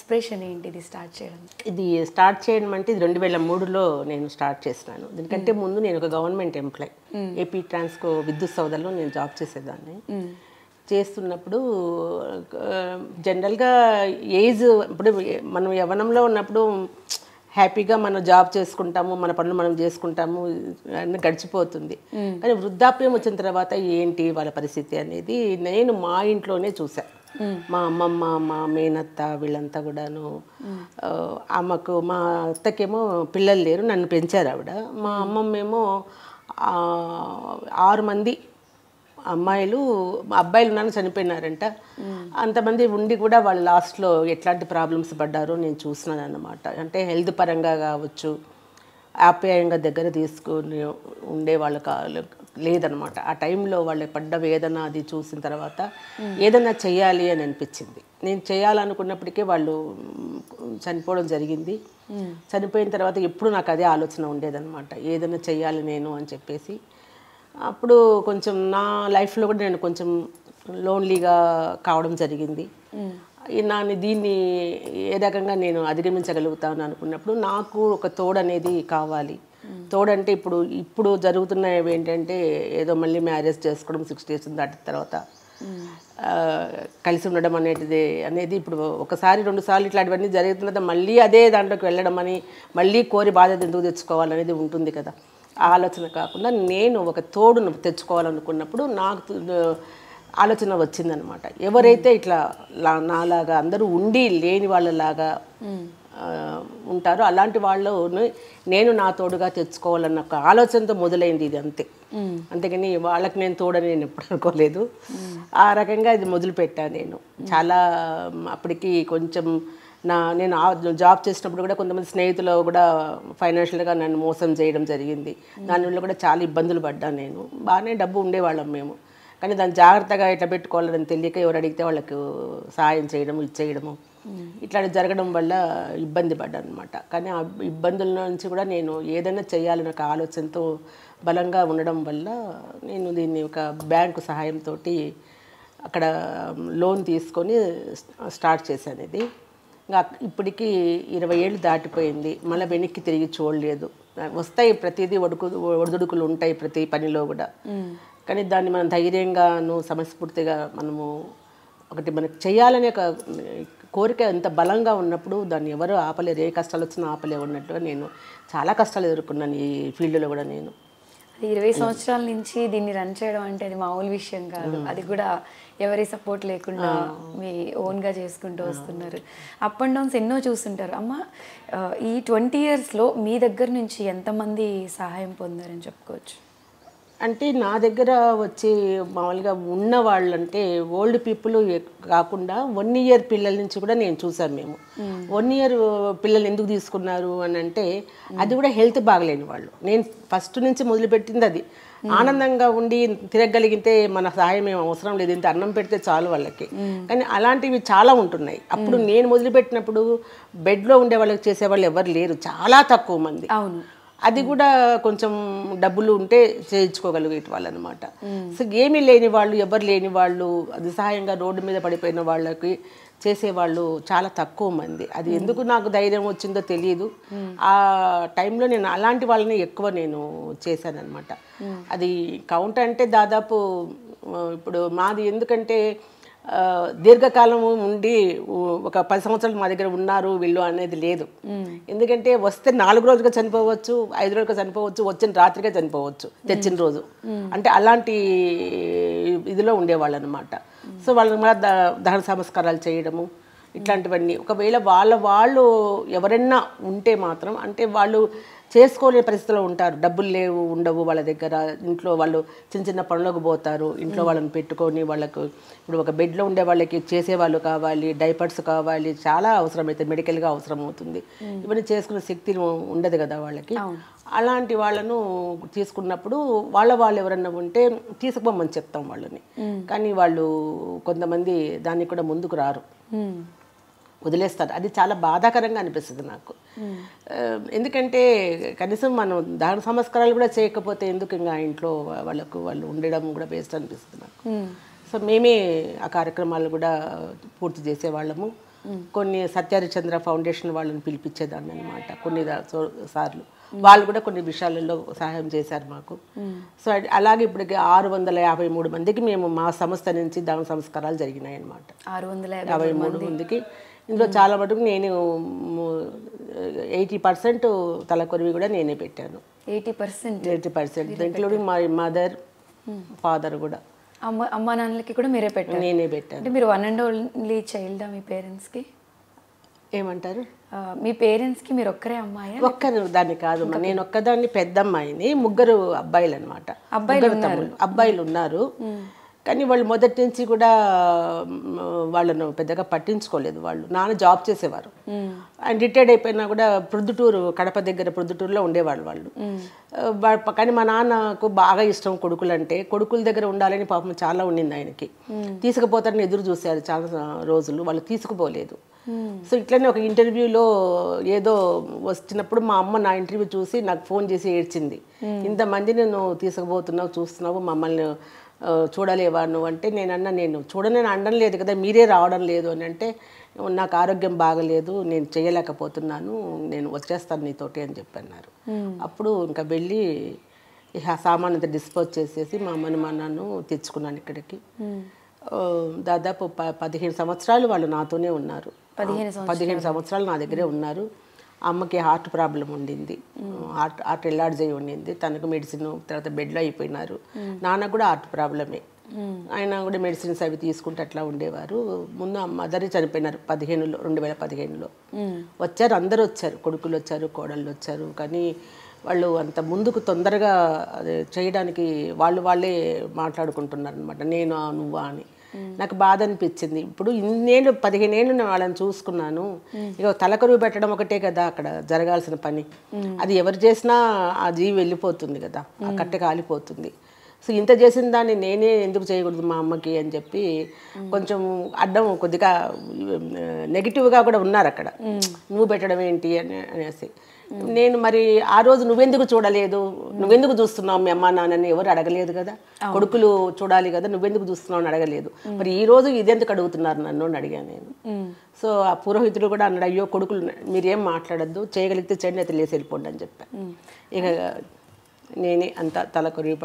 Inspiration ఏంటి ఇది start చేయడం ఇది స్టార్ట్ చేయడం అంటే ఇది రెండు వేల మూడులో నేను స్టార్ట్ చేసినాను దీనికంటే ముందు నేను ఒక గవర్నమెంట్ ఎంప్లాయ్ ఏపీ ట్రాన్స్కో విద్యుత్ సౌదలో నేను జాబ్ చేసేదాన్ని చేస్తున్నప్పుడు ఆ, జనరల్గా ఏజ్ ఇప్పుడు మనం యవ్వనంలో ఉన్నప్పుడు హ్యాపీగా మనం జాబ్ చేసుకుంటాము మన పనులు మనం చేసుకుంటాము అన్నీ గడిచిపోతుంది కానీ వృద్ధాప్యం వచ్చిన తర్వాత ఏంటి వాళ్ళ పరిస్థితి అనేది నేను మా ఇంట్లోనే చూసాను మా అమ్మమ్మ మా మేనత్త వీళ్ళంతా కూడాను ఆ, ఆమెకు మా అత్తకేమో పిల్లలు లేరు నన్ను పెంచారు ఆవిడ మా అమ్మమ్మ ఏమో ఆ, ఆరు మంది అమ్మాయిలు అబ్బాయిలు ఉన్నాను చనిపోయినారంట అంతమంది ఉండి కూడా వాళ్ళు లాస్ట్లో ఎట్లాంటి ప్రాబ్లమ్స్ పడ్డారో నేను చూసినాను అన్నమాట అంటే హెల్త్ పరంగా కావచ్చు ఆప్యాయంగా దగ్గర తీసుకుని ఉండే వాళ్ళు కా లేదనమాట ఆ టైంలో వాళ్ళు పడ్డ వేదన అది చూసిన తర్వాత ఏదైనా చెయ్యాలి అని అనిపించింది నేను చేయాలనుకున్నప్పటికీ వాళ్ళు మ్, చనిపోవడం జరిగింది చనిపోయిన తర్వాత ఎప్పుడు నాకు అదే ఆలోచన ఉండేదన్నమాట ఏదైనా చెయ్యాలి నేను అని చెప్పేసి అప్పుడు కొంచెం నా లైఫ్లో కూడా నేను కొంచెం లోన్లీగా కావడం జరిగింది ఈ నా దీన్ని ఏ రకంగా నేను అధిగమించగలుగుతాను అనుకున్నప్పుడు నాకు ఒక తోడు అనేది కావాలి తోడంటే ఇప్పుడు ఇప్పుడు జరుగుతున్నవి ఏంటంటే ఏదో మళ్ళీ మ్యారేజ్ చేసుకోవడం సిక్స్ డేస్ దాటిన తర్వాత ఆ, కలిసి ఉండడం అనేది అనేది ఇప్పుడు ఒకసారి రెండు సార్లు ఇట్లాంటివన్నీ జరిగిన తర్వాత మళ్ళీ అదే దాంట్లోకి వెళ్ళడం అని మళ్ళీ కోరి బాధ్యత ఎందుకు తెచ్చుకోవాలనేది ఉంటుంది కదా ఆ ఆలోచన కాకుండా నేను ఒక తోడును తెచ్చుకోవాలనుకున్నప్పుడు నాకు త- ఆలోచన వచ్చిందనమాట ఎవరైతే ఇట్లా లా- నాలాగా అందరూ ఉండి లేని వాళ్ళలాగా ఆ, ఉంటారో అలాంటి వాళ్ళు నేను నా తోడుగా తెచ్చుకోవాలన్న ఒక ఆలోచనతో మొదలైంది ఇది అంతే అంతేగాని వాళ్ళకి నేను తోడని నేను ఎప్పుడు అనుకోలేదు ఆ రకంగా ఇది మొదలు పెట్టాను నేను చాలా మ్, అప్పటికి కొంచెం నా నేను ఆ జాబ్ చేసినప్పుడు కూడా కొంతమంది స్నేహితులు కూడా ఫైనాన్షియల్గా నన్ను మోసం చేయడం జరిగింది దానివల్ల కూడా చాలా ఇబ్బందులు పడ్డాను నేను బాగానే డబ్బు ఉండేవాళ్ళం మేము కానీ దాన్ని జాగ్రత్తగా ఎట్లా పెట్టుకోవాలని తెలియక ఎవరు అడిగితే వాళ్ళకు సహాయం చేయడము ఇచ్చేయడము ఇట్లాంటి జరగడం వల్ల ఇబ్బంది పడ్డాను అనమాట కానీ ఆ ఇబ్బందుల నుంచి కూడా నేను ఏదైనా చేయాలని ఒక ఆలోచనతో బలంగా ఉండడం వల్ల నేను దీన్ని ఒక బ్యాంకు సహాయంతో అక్కడ లోన్ తీసుకొని స్టార్ట్ చేశాను ఇది ఇంకా ఇప్పటికి ఇరవై ఏళ్ళు దాటిపోయింది మళ్ళీ వెనక్కి తిరిగి చూడలేదు వస్తాయి ప్రతిదీ ఒడుకు ఒడిదుడుకులు ఉంటాయి ప్రతి పనిలో కూడా కానీ దాన్ని మనం ధైర్యంగాను సమస్ఫూర్తిగా మనము ఒకటి మనకు చేయాలనే ఒక కోరిక ఎంత బలంగా ఉన్నప్పుడు దాన్ని ఎవరు ఆపలేరు ఏ కష్టాలు వచ్చినా ఆపలేరు ఉన్నట్టుగా నేను చాలా కష్టాలు ఎదుర్కొన్నాను ఈ ఫీల్డ్లో కూడా నేను అది ఇరవై సంవత్సరాల నుంచి దీన్ని రన్ చేయడం అంటే అది మామూలు విషయం కాదు అది కూడా ఎవరి సపోర్ట్ లేకుండా మీ ఓన్గా చేసుకుంటూ వస్తున్నారు అప్ అండ్ డౌన్స్ ఎన్నో చూస్తుంటారు అమ్మ ఆ, ఈ ట్వంటీ ఇయర్స్లో మీ దగ్గర నుంచి ఎంతమంది సహాయం పొందారని చెప్పుకోవచ్చు అంటే నా దగ్గర వచ్చి మామూలుగా ఉన్న వాళ్ళంటే ఓల్డ్ పీపుల్ కాకుండా వన్ ఇయర్ పిల్లల నుంచి కూడా నేను చూసాను మేము వన్ ఇయర్ పిల్లలు ఎందుకు తీసుకున్నారు అని అంటే అది కూడా హెల్త్ బాగలేని వాళ్ళు నేను ఫస్ట్ నుంచి మొదలుపెట్టింది అది ఆనందంగా ఉండి తిరగలిగితే మన సహాయం ఏం అవసరం లేదు ఇంత అన్నం పెడితే చాలు వాళ్ళకి కానీ అలాంటివి చాలా ఉంటున్నాయి అప్పుడు నేను మొదలుపెట్టినప్పుడు బెడ్లో ఉండే వాళ్ళకి చేసేవాళ్ళు ఎవరు లేరు చాలా తక్కువ మంది అవును అది కూడా కొంచెం డబ్బులు ఉంటే చేయించుకోగలిగేటి వాళ్ళు అనమాట సో ఏమీ లేని వాళ్ళు ఎవరు లేని వాళ్ళు అది సహాయంగా రోడ్డు మీద పడిపోయిన వాళ్ళకి చేసేవాళ్ళు చాలా తక్కువ మంది అది ఎందుకు నాకు ధైర్యం వచ్చిందో తెలియదు ఆ టైంలో నేను అలాంటి వాళ్ళని ఎక్కువ నేను చేశానన్నమాట అది కౌంట్ అంటే దాదాపు ఆ, ఇప్పుడు మాది ఎందుకంటే ఆ, దీర్ఘకాలం ఉండి ఉ- ఒక పది సంవత్సరాలు మా దగ్గర ఉన్నారు వీళ్ళు అనేది లేదు ఎందుకంటే వస్తే నాలుగు రోజులుగా చనిపోవచ్చు ఐదు రోజులుగా చనిపోవచ్చు వచ్చిన రాత్రిగా చనిపోవచ్చు తెచ్చిన రోజు అంటే అలాంటి ఇదిలో ఉండేవాళ్ళు అనమాట సో వాళ్ళని మళ్ళీ ద- దహన సంస్కారాలు చేయడము ఇట్లాంటివన్నీ ఒకవేళ వాళ్ళ వాళ్ళు ఎవరైనా ఉంటే మాత్రం అంటే వాళ్ళు చేసుకోలేని పరిస్థితిలో ఉంటారు డబ్బులు లేవు ఉండవు వాళ్ళ దగ్గర ఇంట్లో వాళ్ళు చిన్న చిన్న పనులకు పోతారు ఇంట్లో వాళ్ళని పెట్టుకొని వాళ్ళకు ఇప్పుడు ఒక బెడ్లో ఉండే వాళ్ళకి చేసేవాళ్ళు కావాలి డైపర్స్ కావాలి చాలా అవసరం అవుతుంది మెడికల్గా అవసరం అవుతుంది ఇవన్నీ చేసుకునే శక్తి ఉండదు కదా వాళ్ళకి అలాంటి వాళ్ళను తీసుకున్నప్పుడు వాళ్ళ వాళ్ళు ఎవరన్నా ఉంటే తీసుకుపోమని చెప్తాం వాళ్ళని కానీ వాళ్ళు కొంతమంది దానికి కూడా ముందుకు రారు మ్మ్. వదిలేస్తారు అది చాలా బాధాకరంగా అనిపిస్తుంది నాకు ఆ, ఎందుకంటే కనీసం మనం దహన సంస్కారాలు కూడా చేయకపోతే ఎందుకు ఇంకా ఇంట్లో వాళ్ళకు వాళ్ళు ఉండడం కూడా వేస్ట్ అనిపిస్తుంది నాకు మ్మ్. సో మేమే ఆ కార్యక్రమాలు కూడా పూర్తి చేసేవాళ్ళము కొన్ని సత్యహరిచంద్ర ఫౌండేషన్ వాళ్ళని పిలిపించేదాన్ని అనమాట కొన్ని దా- సో- సార్లు వాళ్ళు కూడా కొన్ని విషయాలలో సహాయం చేశారు మాకు సో అది- అలాగే ఇప్పటికి ఆరు వందల యాభై మూడు మందికి మేము మా సంస్థ నుంచి దాన సంస్కారాలు జరిగినాయి అన్నమాట ఆరు వందల యాభై యాభై మూడు మందికి ఇందులో చాలా మటుకు నేను ఎయిటీ పర్సెంట్ తలకొరివి కూడా నేనే పెట్టాను eighty percent eighty percent including my mother father కూడా అమ్మ అమ్మ నాన్నలకి కూడా మీరే పెట్టారు నేనే పెట్టాను అంటే మీరు వన్ అండ్ ఓన్లీ చైల్డా మీ పేరెంట్స్కి ఏమంటారు మీ పేరెంట్స్కి మీరు ఒక్కరే అమ్మాయా ఒక్కరు దాన్ని కాదు అమ్మా. నేను ఒక్కదాన్ని పెద్ద అమ్మాయిని ముగ్గురు అబ్బాయిలు అనమాట అబ్బాయిలు తమ్ముళ్ళు అబ్బాయిలు ఉన్నారు కానీ వాళ్ళు మొదటి నుంచి కూడా మ్, వాళ్ళను పెద్దగా పట్టించుకోలేదు వాళ్ళు నాన్న జాబ్ చేసేవారు ఆయన రిటైర్డ్ అయిపోయినా కూడా ప్రొద్దుటూరు కడప దగ్గర ప్రొద్దుటూరులో ఉండేవాళ్ళు వాళ్ళు ఆ, వా- కానీ మా నాన్నకు బాగా ఇష్టం కొడుకులు అంటే కొడుకుల దగ్గర ఉండాలని పాపం చాలా ఉండింది ఆయనకి తీసుకుపోతారని ఎదురు చూశారు చాలా రోజులు వాళ్ళు తీసుకుపోలేదు సో ఇట్లనే ఒక ఇంటర్వ్యూలో ఏదో వచ్చినప్పుడు మా అమ్మ నా ఇంటర్వ్యూ చూసి నాకు ఫోన్ చేసి ఏడ్చింది ఇంతమంది నేను తీసుకుపోతున్నావు చూస్తున్నావు మమ్మల్ని ఆ, చూడలేవా నువ్వు అంటే నేనన్నా నేను చూడనని అనడం లేదు కదా మీరే రావడం లేదు అని అంటే నాకు ఆరోగ్యం బాగలేదు నేను చేయలేకపోతున్నాను నేను వచ్చేస్తాను నీతోటి అని చెప్పన్నారు అప్పుడు ఇంకా వెళ్ళి ఇక ఆ సామాన్ అంతా డిస్పోజ్ చేసేసి మా అమ్మని మా నాన్న తెచ్చుకున్నాను ఇక్కడికి ఆ, దాదాపు ప పదిహేను సంవత్సరాలు వాళ్ళు నాతోనే ఉన్నారు పదిహేను పదిహేను సంవత్సరాలు నా దగ్గరే ఉన్నారు అమ్మకి హార్ట్ ప్రాబ్లం ఉండింది హార్ట్ హార్ట్ ఎల్లార్జ్ అయి ఉండింది తనకు మెడిసిన్ తర్వాత బెడ్లో అయిపోయినారు నాన్న కూడా హార్ట్ ప్రాబ్లమే ఆయన కూడా మెడిసిన్స్ అవి తీసుకుంటే అట్లా ఉండేవారు ముందు మదర్ చనిపోయినారు పదిహేనులో రెండు వేల పదిహేనులో వచ్చారు అందరూ వచ్చారు కొడుకులు వచ్చారు కోడళ్ళు వచ్చారు కానీ వాళ్ళు అంత ముందుకు తొందరగా అదే చేయడానికి వాళ్ళు వాళ్ళే మాట్లాడుకుంటున్నారు అనమాట నేను నువ్వా అని నాకు బాధ అనిపించింది ఇప్పుడు ఇన్నేళ్ళు పదిహేనేళ్ళు నేను వాళ్ళని చూసుకున్నాను ఇక తలకరువు పెట్టడం ఒకటే కదా అక్కడ జరగాల్సిన పని అది ఎవరు చేసినా ఆ జీవి వెళ్ళిపోతుంది కదా ఆ కట్టె కాలిపోతుంది సో ఇంత చేసిన దాన్ని నేనే ఎందుకు చేయకూడదు మా అమ్మకి అని చెప్పి కొంచెం అడ్డం కొద్దిగా నెగిటివ్గా కూడా ఉన్నారు అక్కడ నువ్వు పెట్టడం ఏంటి అని అనేసి నేను మరి ఆ రోజు నువ్వెందుకు చూడలేదు నువ్వెందుకు చూస్తున్నావు మీ అమ్మ నాన్నని ఎవరు అడగలేదు కదా కొడుకులు చూడాలి కదా నువ్వెందుకు చూస్తున్నావు అని అడగలేదు మరి ఈ రోజు ఇదెందుకు అడుగుతున్నారు నన్ను అని అడిగాను నేను సో ఆ పురోహితుడు కూడా అన్నాడు అయ్యో కొడుకులు మీరేం మాట్లాడద్దు చేయగలిగితే చెడు అయితే లేసి వెళ్ళిపోండి అని చెప్పాను ఇక నేనే అంత తల కొరిగి